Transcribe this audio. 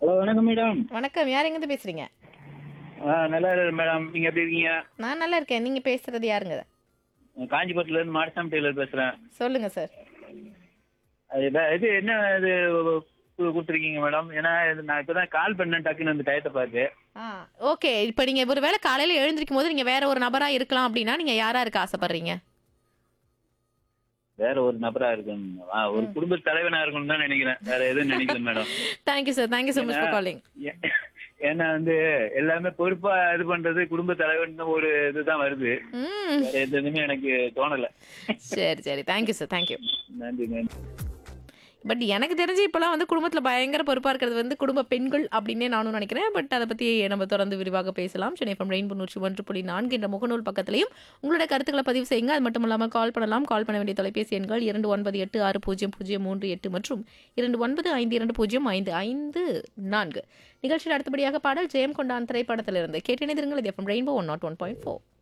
hello வணக்கம் madam வணக்கம் யார் எங்கேருந்து பேசுறீங்க ஆ நல்லா இருக்கேன் மேடம் நீங்க எப்படி இருக்கீங்க நான் நல்லா இருக்கேன் நீங்க பேசுறது யாருங்க காஞ்சிபுரத்துல இருந்து மாடசாமி டெய்லர் பேசுறேன் சொல்லுங்க சார் அது வே- இது என்ன இது கு- கொடுத்துருக்கீங்க மேடம் ஏன்னா இது நான் இப்பதான் கால் பண்ணேன் டக்குன்னு அந்த டயத்தை பார்த்து ஆ ஓகே இப்போ நீங்க ஒரு வேளை காலையில எழுந்திருக்கும் போது நீங்க வேற ஒரு நபரா இருக்கலாம் அப்படின்னா நீங்க யாரா இருக்க ஆசைப்படுறீங்க வேற ஒரு நபரா இருக்கணும் ஆ, ஒரு குடும்ப தலைவனா இருக்கணும்னு தான் நினைக்கிறேன் வேற எதுவும் நினைக்கிறேன் madam thank you sir thank you so much for calling ஏ- ஏன்னா வந்து எல்லாமே பொறுப்பா இது பண்றது குடும்ப தலைவன் ஒரு இதுதான் வருது ம் வேற எதுவுமே எனக்கு தோணல சரி சரி தேங்க்யூ சார் தேங்க்யூ நன்றி நன்றி பட் எனக்கு தெரிஞ்சு இப்போலாம் வந்து குடும்பத்தில் பயங்கர பொறுப்பாக இருக்கிறது வந்து குடும்ப பெண்கள் அப்படின்னே நானும் நினைக்கிறேன் பட் அதை பற்றி நம்ம தொடர்ந்து விரிவாக பேசலாம் சென்னை ஃப்ரம் ரெயின்போ நூற்றி ஒன்று புள்ளி நான்கு என்ற முகநூல் பக்கத்திலையும் உங்களோட கருத்துக்களை பதிவு செய்யுங்க அது மட்டும் இல்லாமல் கால் பண்ணலாம் கால் பண்ண வேண்டிய தொலைபேசி எண்கள் இரண்டு ஒன்பது எட்டு ஆறு பூஜ்ஜியம் பூஜ்ஜியம் மூன்று எட்டு மற்றும் இரண்டு ஒன்பது ஐந்து இரண்டு பூஜ்ஜியம் ஐந்து ஐந்து நான்கு நிகழ்ச்சியில் அடுத்தபடியாக பாடல் ஜெயம் கொண்டான் திரைப்படத்திலிருந்து கேட்டிணைந்திருங்கள் இது FM rainbow one naught one point four